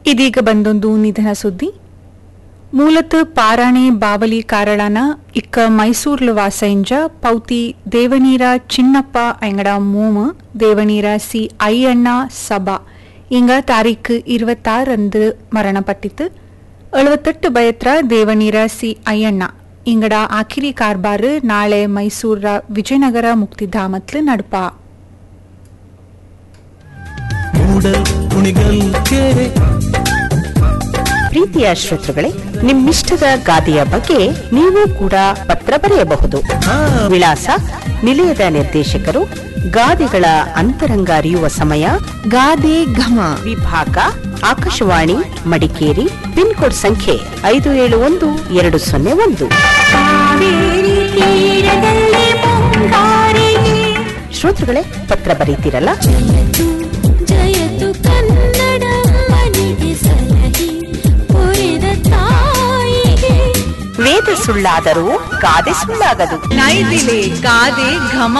ಇದೀಗ ಬಂದೊಂದು ನಿಧನ ಸುದ್ದಿ ಮೂಲತಃ ಪಾರಾಣೆ ಬಾವಲಿ ಕಾರಳನ ಇಕ್ಕ ಮೈಸೂರ್ಲು ವಾಸ ಇಂಜ ಪೌತಿ ದೇವನೀರ ಚಿನ್ನಪ್ಪ ಎಂಗಡ ಮೂಮ ದೇವನೀರ ಸಿ ಐಯಣ್ಣ ಸಭಾ ಇಂಗ ತಾರೀಖು இருபத்தாறு ಮರಣಪಟ್ಟಿತು எழுபத்தெட்டு பயತ್ರ ದೇವನೀರ ಸಿ ಅಯ್ಯಣ್ಣ ಇಂಗಡ ಆಖಿರಿ ಕಾರ್ಬಾರು ನಾಳೆ ಮೈಸೂರ ವಿಜಯನಗರ ಮುಕ್ತಿಧಾಮತ್ಲು ನಡ್ಪ ಮೂಡಲ್ ಕುಣಿಗಲ್ ಕೆರೆ ಪ್ರೀತಿಯ ಶ್ರೋತೃಗಳೇ ನಿಮ್ಮಿಷ್ಟದ ಗಾದೆಯ ಬಗ್ಗೆ ನೀವು ಕೂಡ ಪತ್ರ ಬರೆಯಬಹುದು ಹಾ. ವಿಳಾಸ ನಿಲಯದ ನಿರ್ದೇಶಕರು ಗಾದೆಗಳ ಅಂತರಂಗ ಅರಿಯುವ ಸಮಯ ಗಾದೆ ಘಮ ವಿಭಾಗ ಆಕಾಶವಾಣಿ ಮಡಿಕೇರಿ ಪಿನ್ ಕೋಡ್ ಸಂಖ್ಯೆ ಐದು ಏಳು ಒಂದು ಎರಡು ಸೊನ್ನೆ ಒಂದು ಶ್ರೋತೃಗಳೇ ಪತ್ರ ಬರೀತಿರಲ್ಲ ಜಯತು ಕನ್ನಡ ಮನೆಗೆ ಸಲಹಿ ಪೊರೆದ ತಾಯಿಗೆ ವೇದ ಸುಳ್ಳಾದರೂ ಗಾದೆ ಸುಳ್ಳಾಗದು ಗಾದೆ ಘಮ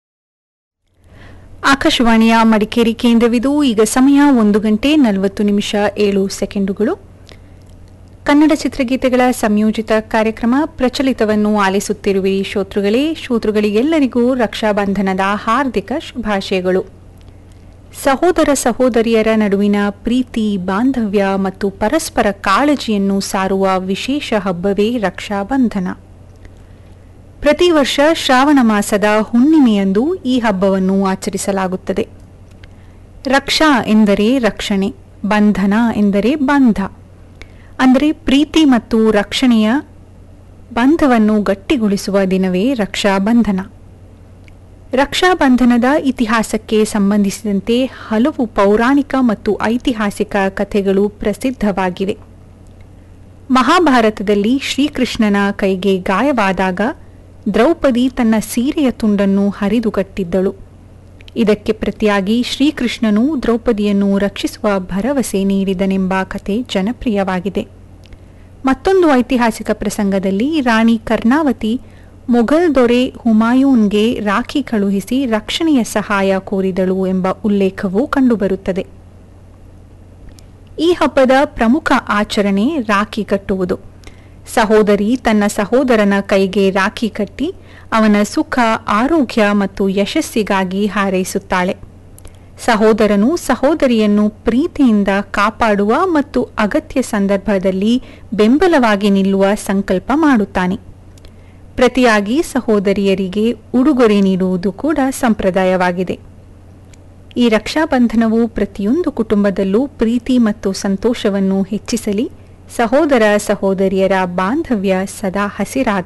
ಆಕಾಶವಾಣಿಯ ಮಡಿಕೇರಿ ಕೇಂದ್ರವಿದು ಈಗ ಸಮಯ ಒಂದು ಗಂಟೆ ನಲವತ್ತು ನಿಮಿಷ ಏಳು ಸೆಕೆಂಡುಗಳು ಕನ್ನಡ ಚಿತ್ರಗೀತೆಗಳ ಸಂಯೋಜಿತ ಕಾರ್ಯಕ್ರಮ ಪ್ರಚಲಿತವನ್ನು ಆಲಿಸುತ್ತಿರುವಿರಿ ಶ್ರೋತೃಗಳೇ ಶ್ರೋತೃಗಳಿಗೆಲ್ಲರಿಗೂ ರಕ್ಷಾಬಂಧನದ ಹಾರ್ದಿಕ ಶುಭಾಶಯಗಳು ಸಹೋದರ ಸಹೋದರಿಯರ ನಡುವಿನ ಪ್ರೀತಿ ಬಾಂಧವ್ಯ ಮತ್ತು ಪರಸ್ಪರ ಕಾಳಜಿಯನ್ನು ಸಾರುವ ವಿಶೇಷ ಹಬ್ಬವೇ ರಕ್ಷಾಬಂಧನ ಪ್ರತಿ ವರ್ಷ ಶ್ರಾವಣ ಮಾಸದ ಹುಣ್ಣಿಮೆಯಂದು ಈ ಹಬ್ಬವನ್ನು ಆಚರಿಸಲಾಗುತ್ತದೆ ರಕ್ಷಾ ಎಂದರೆ ರಕ್ಷಣೆ ಬಂಧನ ಎಂದರೆ ಬಂಧ ಅಂದರೆ ಪ್ರೀತಿ ಮತ್ತು ರಕ್ಷಣೆಯ ಬಂಧವನ್ನು ಗಟ್ಟಿಗೊಳಿಸುವ ದಿನವೇ ರಕ್ಷಾಬಂಧನ ರಕ್ಷಾಬಂಧನದ ಇತಿಹಾಸಕ್ಕೆ ಸಂಬಂಧಿಸಿದಂತೆ ಹಲವು ಪೌರಾಣಿಕ ಮತ್ತು ಐತಿಹಾಸಿಕ ಕಥೆಗಳು ಪ್ರಸಿದ್ಧವಾಗಿವೆ ಮಹಾಭಾರತದಲ್ಲಿ ಶ್ರೀಕೃಷ್ಣನ ಕೈಗೆ ಗಾಯವಾದಾಗ ದ್ರೌಪದಿ ತನ್ನ ಸೀರೆಯ ತುಂಡನ್ನು ಹರಿದುಕಟ್ಟಿದ್ದಳು ಇದಕ್ಕೆ ಪ್ರತಿಯಾಗಿ ಶ್ರೀಕೃಷ್ಣನು ದ್ರೌಪದಿಯನ್ನು ರಕ್ಷಿಸುವ ಭರವಸೆ ನೀಡಿದನೆಂಬ ಕತೆ ಜನಪ್ರಿಯವಾಗಿದೆ ಮತ್ತೊಂದು ಐತಿಹಾಸಿಕ ಪ್ರಸಂಗದಲ್ಲಿ ರಾಣಿ ಕರ್ನಾವತಿ ಮೊಘಲ್ ದೊರೆ ಹುಮಾಯೂನ್ಗೆ ರಾಖಿ ಕಳುಹಿಸಿ ರಕ್ಷಣೆಯ ಸಹಾಯ ಕೋರಿದಳು ಎಂಬ ಉಲ್ಲೇಖವೂ ಕಂಡುಬರುತ್ತದೆ ಈ ಹಬ್ಬದ ಪ್ರಮುಖ ಆಚರಣೆ ರಾಖಿ ಕಟ್ಟುವುದು ಸಹೋದರಿ ತನ್ನ ಸಹೋದರನ ಕೈಗೆ ರಾಖಿ ಕಟ್ಟಿ ಅವನ ಸುಖ ಆರೋಗ್ಯ ಮತ್ತು ಯಶಸ್ಸಿಗಾಗಿ ಹಾರೈಸುತ್ತಾಳೆ ಸಹೋದರನು ಸಹೋದರಿಯನ್ನು ಪ್ರೀತಿಯಿಂದ ಕಾಪಾಡುವ ಮತ್ತು ಅಗತ್ಯ ಸಂದರ್ಭದಲ್ಲಿ ಬೆಂಬಲವಾಗಿ ನಿಲ್ಲುವ ಸಂಕಲ್ಪ ಮಾಡುತ್ತಾನೆ ಪ್ರತಿಯಾಗಿ ಸಹೋದರಿಯರಿಗೆ ಉಡುಗೊರೆ ನೀಡುವುದು ಕೂಡ ಸಂಪ್ರದಾಯವಾಗಿದೆ ಈ ರಕ್ಷಾಬಂಧನವು ಪ್ರತಿಯೊಂದು ಕುಟುಂಬದಲ್ಲೂ ಪ್ರೀತಿ ಮತ್ತು ಸಂತೋಷವನ್ನು ಹೆಚ್ಚಿಸಲಿ ಸಹೋದರ ಸಹೋದರಿಯರ ಬಾಂಧವ್ಯ ಸದಾ ಹಸಿರಾದ